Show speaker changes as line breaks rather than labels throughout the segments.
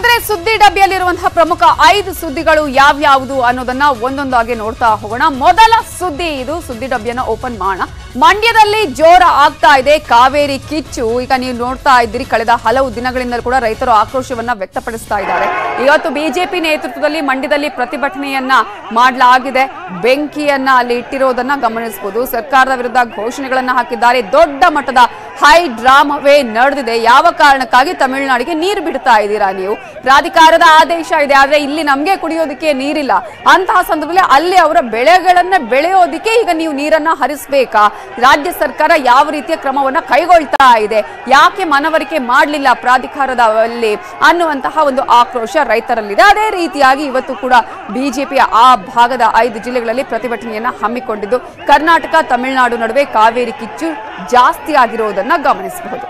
ಹಾಗಾದ್ರೆ ಸುದ್ದಿ ಡಬ್ಬಿಯಲ್ಲಿರುವಂತಹ ಪ್ರಮುಖ ಐದು ಸುದ್ದಿಗಳು ಯಾವ್ಯಾವುದು ಅನ್ನೋದನ್ನ ಒಂದೊಂದಾಗಿ ನೋಡ್ತಾ ಹೋಗೋಣ ಮೊದಲ ಸುದ್ದಿ ಇದು ಸುದ್ದಿ ಡಬ್ಬಿಯನ್ನ ಓಪನ್ ಮಾಡೋಣ ಮಂಡ್ಯದಲ್ಲಿ ಜೋರ ಆಗ್ತಾ ಇದೆ ಕಾವೇರಿ ಕಿಚ್ಚು ಈಗ ನೀವು ನೋಡ್ತಾ ಇದ್ದೀರಿ ಕಳೆದ ಹಲವು ದಿನಗಳಿಂದ ಕೂಡ ರೈತರು ಆಕ್ರೋಶವನ್ನ ವ್ಯಕ್ತಪಡಿಸ್ತಾ ಇದ್ದಾರೆ ಇವತ್ತು ಬಿಜೆಪಿ ನೇತೃತ್ವದಲ್ಲಿ ಮಂಡ್ಯದಲ್ಲಿ ಪ್ರತಿಭಟನೆಯನ್ನ ಮಾಡಲಾಗಿದೆ ಬೆಂಕಿಯನ್ನ ಅಲ್ಲಿ ಇಟ್ಟಿರೋದನ್ನ ಗಮನಿಸಬಹುದು ಸರ್ಕಾರದ ವಿರುದ್ಧ ಘೋಷಣೆಗಳನ್ನ ಹಾಕಿದ್ದಾರೆ ದೊಡ್ಡ ಮಟ್ಟದ ಹೈ ಡ್ರಾಮವೇ ನಡೆದಿದೆ ಯಾವ ಕಾರಣಕ್ಕಾಗಿ ತಮಿಳುನಾಡಿಗೆ ನೀರು ಬಿಡ್ತಾ ಇದ್ದೀರಾ ನೀವು ಪ್ರಾಧಿಕಾರದ ಆದೇಶ ಇದೆ ಆದ್ರೆ ಇಲ್ಲಿ ನಮ್ಗೆ ಕುಡಿಯೋದಕ್ಕೆ ನೀರಿಲ್ಲ ಅಂತಹ ಸಂದರ್ಭದಲ್ಲಿ ಅಲ್ಲಿ ಅವರ ಬೆಳೆಗಳನ್ನ ಬೆಳೆಯೋದಕ್ಕೆ ಈಗ ನೀವು ನೀರನ್ನ ಹರಿಸ್ಬೇಕಾ ರಾಜ್ಯ ಸರ್ಕಾರ ಯಾವ ರೀತಿಯ ಕ್ರಮವನ್ನ ಕೈಗೊಳ್ತಾ ಇದೆ ಯಾಕೆ ಮನವರಿಕೆ ಮಾಡಲಿಲ್ಲ ಪ್ರಾಧಿಕಾರದ ಅಲ್ಲಿ ಅನ್ನುವಂತಹ ಒಂದು ಆಕ್ರೋಶ ರೈತರಲ್ಲಿದೆ ಅದೇ ರೀತಿಯಾಗಿ ಇವತ್ತು ಕೂಡ ಬಿಜೆಪಿಯ ಆ ಭಾಗದ ಐದು ಜಿಲ್ಲೆಗಳಲ್ಲಿ ಪ್ರತಿಭಟನೆಯನ್ನ ಹಮ್ಮಿಕೊಂಡಿದ್ದು ಕರ್ನಾಟಕ ತಮಿಳುನಾಡು ನಡುವೆ ಕಾವೇರಿ ಕಿಚ್ಚು ಜಾಸ್ತಿ ಆಗಿರುವುದನ್ನ ಗಮನಿಸಬಹುದು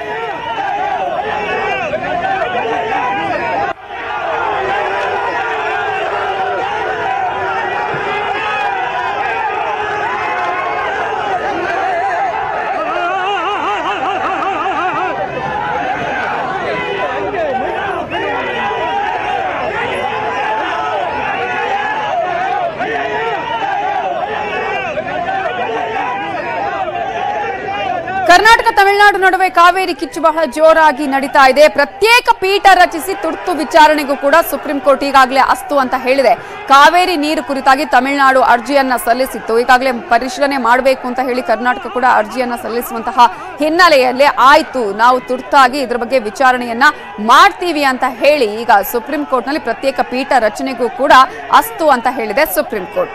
ಕರ್ನಾಟಕ ತಮಿಳುನಾಡು ನಡುವೆ ಕಾವೇರಿ ಕಿಚ್ಚು ಬಹಳ ಜೋರಾಗಿ ನಡೀತಾ ಇದೆ ಪ್ರತ್ಯೇಕ ಪೀಠ ರಚಿಸಿ ತುರ್ತು ವಿಚಾರಣೆಗೂ ಕೂಡ ಸುಪ್ರೀಂ ಕೋರ್ಟ್ ಈಗಾಗಲೇ ಅಸ್ತು ಅಂತ ಹೇಳಿದೆ ಕಾವೇರಿ ನೀರು ಕುರಿತಾಗಿ ತಮಿಳುನಾಡು ಅರ್ಜಿಯನ್ನ ಸಲ್ಲಿಸಿತ್ತು ಈಗಾಗಲೇ ಪರಿಶೀಲನೆ ಮಾಡಬೇಕು ಅಂತ ಹೇಳಿ ಕರ್ನಾಟಕ ಕೂಡ ಅರ್ಜಿಯನ್ನ ಸಲ್ಲಿಸುವಂತಹ ಹಿನ್ನೆಲೆಯಲ್ಲೇ ಆಯ್ತು ನಾವು ತುರ್ತಾಗಿ ಇದ್ರ ಬಗ್ಗೆ ವಿಚಾರಣೆಯನ್ನ ಮಾಡ್ತೀವಿ ಅಂತ ಹೇಳಿ ಈಗ ಸುಪ್ರೀಂ ಕೋರ್ಟ್ನಲ್ಲಿ ಪ್ರತ್ಯೇಕ ಪೀಠ ರಚನೆಗೂ ಕೂಡ ಅಸ್ತು ಅಂತ ಹೇಳಿದೆ ಸುಪ್ರೀಂ ಕೋರ್ಟ್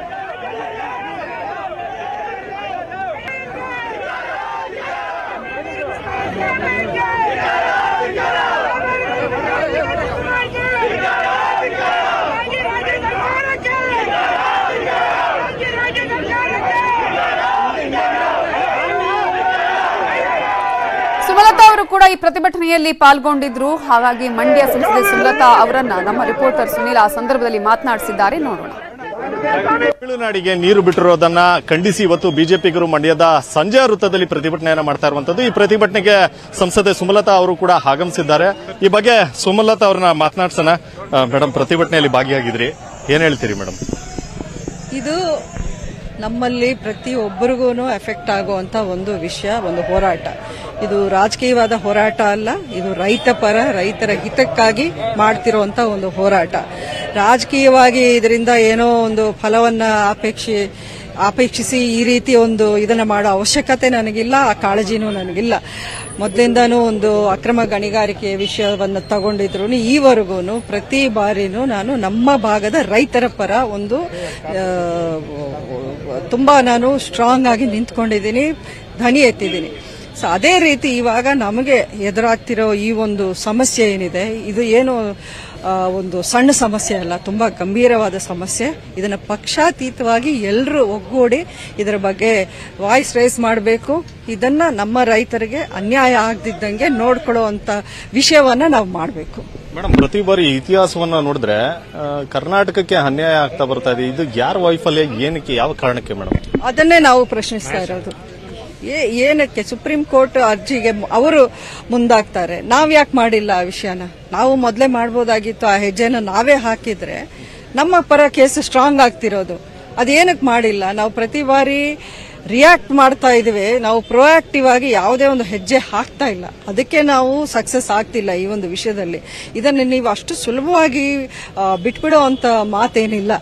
ಸುಮಲತಾ ಅವರು ಕೂಡ ಈ ಪ್ರತಿಭಟನೆಯಲ್ಲಿ ಪಾಲ್ಗೊಂಡಿದ್ರು ಹಾಗಾಗಿ ಮಂಡ್ಯ ಸಂಸದೆ ಸುಮಲತಾ ಅವರನ್ನ ನಮ್ಮ ರಿಪೋರ್ಟರ್ ಸುನೀಲ್ ಆ ಸಂದರ್ಭದಲ್ಲಿ ಮಾತನಾಡಿಸಿದ್ದಾರೆ ನೋಡೋಣ
ತಮಿಳುನಾಡಿಗೆ ನೀರು ಬಿಟ್ಟಿರೋದನ್ನ ಖಂಡಿಸಿ ಇವತ್ತು ಬಿಜೆಪಿಗರು ಮಂಡ್ಯದ ಸಂಜೆ ವೃತ್ತದಲ್ಲಿ ಪ್ರತಿಭಟನೆಯನ್ನ ಮಾಡ್ತಾ ಇರುವಂತದ್ದು ಈ ಪ್ರತಿಭಟನೆಗೆ ಸಂಸದೆ ಸುಮಲತಾ ಅವರು ಕೂಡ ಆಗಮಿಸಿದ್ದಾರೆ ಈ ಬಗ್ಗೆ ಸುಮಲತಾ ಅವ್ರನ್ನ ಮಾತನಾಡ್ಸೋಣ ಮೇಡಮ್ ಪ್ರತಿಭಟನೆಯಲ್ಲಿ ಭಾಗಿಯಾಗಿದ್ರಿ ಏನ್ ಹೇಳ್ತೀರಿ ಮೇಡಮ್
ಇದು ನಮ್ಮಲ್ಲಿ ಪ್ರತಿಯೊಬ್ಬರಿಗೂ ಎಫೆಕ್ಟ್ ಆಗುವಂತ ಒಂದು ವಿಷಯ ಒಂದು ಹೋರಾಟ ಇದು ರಾಜಕೀಯವಾದ ಹೋರಾಟ ಅಲ್ಲ ಇದು ರೈತ ಪರ ರೈತರ ಹಿತಕ್ಕಾಗಿ ಮಾಡ್ತಿರುವಂತ ಒಂದು ಹೋರಾಟ ರಾಜಕೀಯವಾಗಿ ಇದರಿಂದ ಏನೋ ಒಂದು ಫಲವನ್ನ ಅಪೇಕ್ಷೆ ಅಪೇಕ್ಷಿಸಿ ಈ ರೀತಿ ಒಂದು ಇದನ್ನ ಮಾಡೋ ಅವಶ್ಯಕತೆ ನನಗಿಲ್ಲ ಆ ಕಾಳಜಿನೂ ನನಗಿಲ್ಲ ಮೊದಲಿಂದಾನೂ ಒಂದು ಅಕ್ರಮ ಗಣಿಗಾರಿಕೆ ವಿಷಯವನ್ನು ತಗೊಂಡಿದ್ರು ಈವರೆಗೂ ಪ್ರತಿ ಬಾರಿನೂ ನಾನು ನಮ್ಮ ಭಾಗದ ರೈತರ ಪರ ಒಂದು ಆ, ತುಂಬಾ ನಾನು ಸ್ಟ್ರಾಂಗ್ ಆಗಿ ನಿಂತ್ಕೊಂಡಿದ್ದೀನಿ ಧ್ವನಿ ಎತ್ತಿದ್ದೀನಿ ಸೊ ಅದೇ ರೀತಿ ಇವಾಗ ನಮಗೆ ಎದುರಾಗ್ತಿರೋ ಈ ಒಂದು ಸಮಸ್ಯೆ ಏನಿದೆ ಇದು ಏನು ಆ, ಒಂದು ಸಣ್ಣ ಸಮಸ್ಯೆ ಅಲ್ಲ ತುಂಬಾ ಗಂಭೀರವಾದ ಸಮಸ್ಯೆ ಇದನ್ನ ಪಕ್ಷಾತೀತವಾಗಿ ಎಲ್ಲರೂ ಒಗ್ಗೂಡಿ ಇದರ ಬಗ್ಗೆ ವಾಯ್ಸ್ ರೈಸ್ ಮಾಡಬೇಕು ಇದನ್ನ ನಮ್ಮ ರೈತರಿಗೆ ಅನ್ಯಾಯ ಆಗದಿದ್ದಂಗೆ ನೋಡ್ಕೊಳ್ಳುವಂತ ವಿಷಯವನ್ನ ನಾವು ಮಾಡಬೇಕು
ಮೇಡಮ್ ಪ್ರತಿ ಬಾರಿ ಇತಿಹಾಸವನ್ನ ನೋಡಿದ್ರೆ ಆ, ಕರ್ನಾಟಕಕ್ಕೆ ಅನ್ಯಾಯ ಆಗ್ತಾ ಬರ್ತಾ ಇದೆ ಇದು ಯಾರ ವೈಫಲ್ಯ ಏನಕ್ಕೆ ಯಾವ ಕಾರಣಕ್ಕೆ ಮೇಡಮ್
ಅದನ್ನೇ ನಾವು ಪ್ರಶ್ನಿಸ್ತಾ ಇರೋದು ಏ- ಏನಕ್ಕೆ ಸುಪ್ರೀಂ ಕೋರ್ಟ್ ಅರ್ಜಿಗೆ ಮ- ಅವರು ಮುಂದಾಗ್ತಾರೆ ನಾವ್ ಯಾಕೆ ಮಾಡಿಲ್ಲ ಆ ವಿಷಯನ ನಾವು ಮೊದಲೇ ಮಾಡ್ಬೋದಾಗಿತ್ತು ಆ ಹೆಜ್ಜೆನ ನಾವೇ ಹಾಕಿದ್ರೆ ನಮ್ಮ ಪರ ಕೇಸ್ ಸ್ಟ್ರಾಂಗ್ ಆಗ್ತಿರೋದು ಅದೇನಕ್ಕೆ ಮಾಡಿಲ್ಲ ನಾವು ಪ್ರತಿ ಬಾರಿ ರಿಯಾಕ್ಟ್ ಮಾಡ್ತಾ ಇದೀವಿ ನಾವು ಪ್ರೊಆಕ್ಟಿವ್ ಆಗಿ ಯಾವುದೇ ಒಂದು ಹೆಜ್ಜೆ ಹಾಕ್ತಾ ಇಲ್ಲ ಅದಕ್ಕೆ ನಾವು ಸಕ್ಸಸ್ ಆಗ್ತಿಲ್ಲ ಈ ಒಂದು ವಿಷಯದಲ್ಲಿ ಇದನ್ನು ನೀವು ಅಷ್ಟು ಸುಲಭವಾಗಿ ಆ, ಬಿಟ್ಬಿಡೋ ಅಂತ ಮಾತೇನಿಲ್ಲ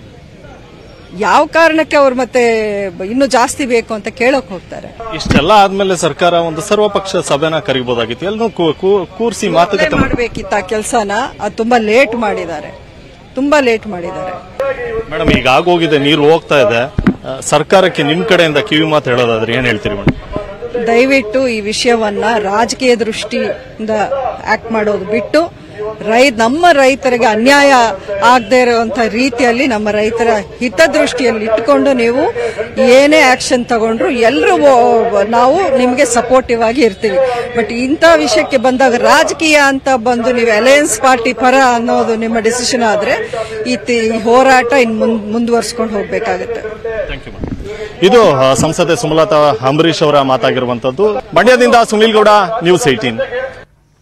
ಯಾವ ಕಾರಣಕ್ಕೆ ಅವ್ರು ಮತ್ತೆ ಇನ್ನು ಜಾಸ್ತಿ ಬೇಕು ಅಂತ ಕೇಳಕ್ ಹೋಗ್ತಾರೆ
ಇಷ್ಟೆಲ್ಲ ಆದ್ಮೇಲೆ ಸರ್ಕಾರ ಒಂದು ಸರ್ವಪಕ್ಷ ಸಭೆನ ಕರಿಬಹುದಾಗಿತ್ತು ಎಲ್ಲನೂ ಕೂ- ಕೂ- ಕೂರ್ಸಿ ಮಾತುಕತೆ ಮಾಡಿ
ಮಾಡಬೇಕಿತ್ತ ಕೆಲಸನ ಅದು ತುಂಬಾ ಲೇಟ್ ಮಾಡಿದ್ದಾರೆ ತುಂಬಾ ಲೇಟ್ ಮಾಡಿದ್ದಾರೆ
ಮೇಡಮ್ ಈಗ ಆಗೋಗಿದೆ ನೀರು ಹೋಗ್ತಾ ಇದೆ ಆ, ಸರ್ಕಾರಕ್ಕೆ ನಿಮ್ ಕಡೆಯಿಂದ ಕಿವಿ ಮಾತು ಹೇಳೋದಾದ್ರೆ ಏನ್ ಹೇಳ್ತೀರಿ ಮೇಡಮ್
ದಯವಿಟ್ಟು ಈ ವಿಷಯವನ್ನ ರಾಜಕೀಯ ದೃಷ್ಟಿಯಿಂದ ಆಕ್ಟ್ ಮಾಡೋದು ಬಿಟ್ಟು ರೈ ನಮ್ಮ ರೈತರಿಗೆ ಅನ್ಯಾಯ ಆಗದೆ ಇರುವಂತ ರೀತಿಯಲ್ಲಿ ನಮ್ಮ ರೈತರ ಹಿತದೃಷ್ಟಿಯಲ್ಲಿ ಇಟ್ಕೊಂಡು ನೀವು ಏನೇ ಆಕ್ಷನ್ ತಗೊಂಡ್ರು ಎಲ್ಲರೂ ನಾವು ನಿಮಗೆ ಸಪೋರ್ಟಿವ್ ಆಗಿ ಇರ್ತೀವಿ ಬಟ್ ಇಂಥ ವಿಷಯಕ್ಕೆ ಬಂದಾಗ ರಾಜಕೀಯ ಅಂತ ಬಂದು ನೀವು ಅಲಯನ್ಸ್ ಪಾರ್ಟಿ ಪರ ಅನ್ನೋದು ನಿಮ್ಮ ಡಿಸಿಷನ್ ಆದ್ರೆ ಈ ತಿ- ಈ ಹೋರಾಟ ಇನ್ ಮುಂದುವರ್ಸ್ಕೊಂಡು ಹೋಗ್ಬೇಕಾಗತ್ತೆ
ಥ್ಯಾಂಕ್ ಯು ಇದು ಆ, ಸಂಸದೆ ಸುಮಲತಾ ಅಂಬರೀಶ್ ಅವರ ಮಾತಾಗಿರುವಂತದ್ದು ಮಂಡ್ಯದಿಂದ ಸುನಿಲ್ ಗೌಡ ನ್ಯೂಸ್ ಏಟೀನ್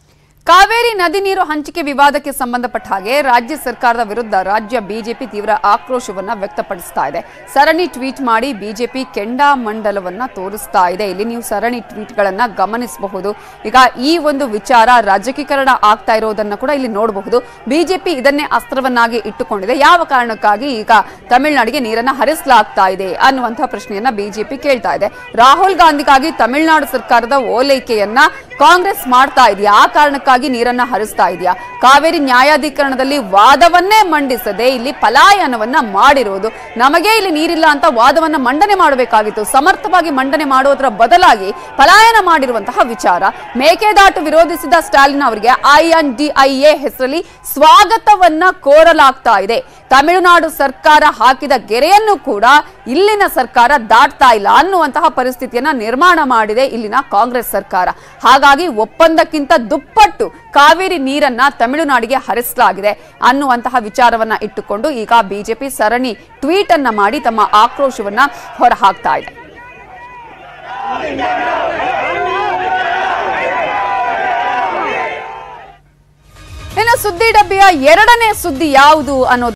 ಕಾವೇರಿ ನದಿ ನೀರು ಹಂಚಿಕೆ ವಿವಾದಕ್ಕೆ ಸಂಬಂಧಪಟ್ಟ ಹಾಗೆ ರಾಜ್ಯ ಸರ್ಕಾರದ ವಿರುದ್ಧ ರಾಜ್ಯ ಬಿಜೆಪಿ ತೀವ್ರ ಆಕ್ರೋಶವನ್ನ ವ್ಯಕ್ತಪಡಿಸ್ತಾ ಇದೆ ಸರಣಿ ಟ್ವೀಟ್ ಮಾಡಿ ಬಿಜೆಪಿ ಕೆಂಡಾಮಂಡಲವನ್ನ ತೋರಿಸ್ತಾ ಇದೆ ಇಲ್ಲಿ ನೀವು ಸರಣಿ ಟ್ವೀಟ್ಗಳನ್ನ ಗಮನಿಸಬಹುದು ಈಗ ಈ ಒಂದು ವಿಚಾರ ರಾಜಕೀಕರಣ ಆಗ್ತಾ ಇರೋದನ್ನ ಕೂಡ ಇಲ್ಲಿ ನೋಡಬಹುದು ಬಿಜೆಪಿ ಇದನ್ನೇ ಅಸ್ತ್ರವನ್ನಾಗಿ ಇಟ್ಟುಕೊಂಡಿದೆ ಯಾವ ಕಾರಣಕ್ಕಾಗಿ ಈಗ ತಮಿಳುನಾಡಿಗೆ ನೀರನ್ನ ಹರಿಸಲಾಗ್ತಾ ಇದೆ ಅನ್ನುವಂತಹ ಪ್ರಶ್ನೆಯನ್ನ ಬಿಜೆಪಿ ಕೇಳ್ತಾ ಇದೆ ರಾಹುಲ್ ಗಾಂಧಿಗಾಗಿ ತಮಿಳುನಾಡು ಸರ್ಕಾರದ ಓಲೈಕೆಯನ್ನ ಕಾಂಗ್ರೆಸ್ ಮಾಡ್ತಾ ಇದೆಯಾ ಆ ಕಾರಣಕ್ಕಾಗಿ ನೀರನ್ನ ಹರಿಸ್ತಾ ಇದೆಯಾ ಕಾವೇರಿ ನ್ಯಾಯಾಧೀಕರಣದಲ್ಲಿ ವಾದವನ್ನೇ ಮಂಡಿಸದೆ ಇಲ್ಲಿ ಪಲಾಯನವನ್ನ ಮಾಡಿರೋದು ನಮಗೆ ಇಲ್ಲಿ ನೀರಿಲ್ಲ ಅಂತ ವಾದವನ್ನ ಮಂಡನೆ ಮಾಡಬೇಕಾಗಿತ್ತು ಸಮರ್ಥವಾಗಿ ಮಂಡನೆ ಮಾಡುವುದರ ಬದಲಾಗಿ ಪಲಾಯನ ಮಾಡಿರುವಂತಹ ವಿಚಾರ ಮೇಕೆದಾಟು ವಿರೋಧಿಸಿದ ಸ್ಟಾಲಿನ್ ಅವರಿಗೆ ಐಎನ್ಡಿಐಎ ಹೆಸರಲ್ಲಿ ಸ್ವಾಗತವನ್ನ ಕೋರಲಾಗ್ತಾ ಇದೆ ತಮಿಳುನಾಡು ಸರ್ಕಾರ ಹಾಕಿದ ಗೆರೆಯನ್ನು ಕೂಡ ಇಲ್ಲಿನ ಸರ್ಕಾರ ದಾಟ್ತಾ ಇಲ್ಲ ಅನ್ನುವಂತಹ ಪರಿಸ್ಥಿತಿಯನ್ನ ನಿರ್ಮಾಣ ಮಾಡಿದೆ ಇಲ್ಲಿನ ಕಾಂಗ್ರೆಸ್ ಸರ್ಕಾರ ಹಾಗಾಗಿ ಒಪ್ಪಂದಕ್ಕಿಂತ ದುಪ್ಪಟ್ಟು ಕಾವೇರಿ ನೀರನ್ನ ತಮಿಳುನಾಡಿಗೆ ಹರಿಸಲಾಗಿದೆ ಅನ್ನುವಂತಹ ವಿಚಾರವನ್ನ ಇಟ್ಟುಕೊಂಡು ಈಗ ಬಿಜೆಪಿ ಸರಣಿ ಟ್ವೀಟ್ ಅನ್ನ ಮಾಡಿ ತಮ್ಮ ಆಕ್ರೋಶವನ್ನ ಹೊರಹಾಕ್ತಾ ಇದೆ ಇನ್ನು ಸುದ್ದಿ ಡಬ್ಬಿಯ ಎರಡನೇ ಸುದ್ದಿ ಯಾವುದು ಅನ್ನೋದು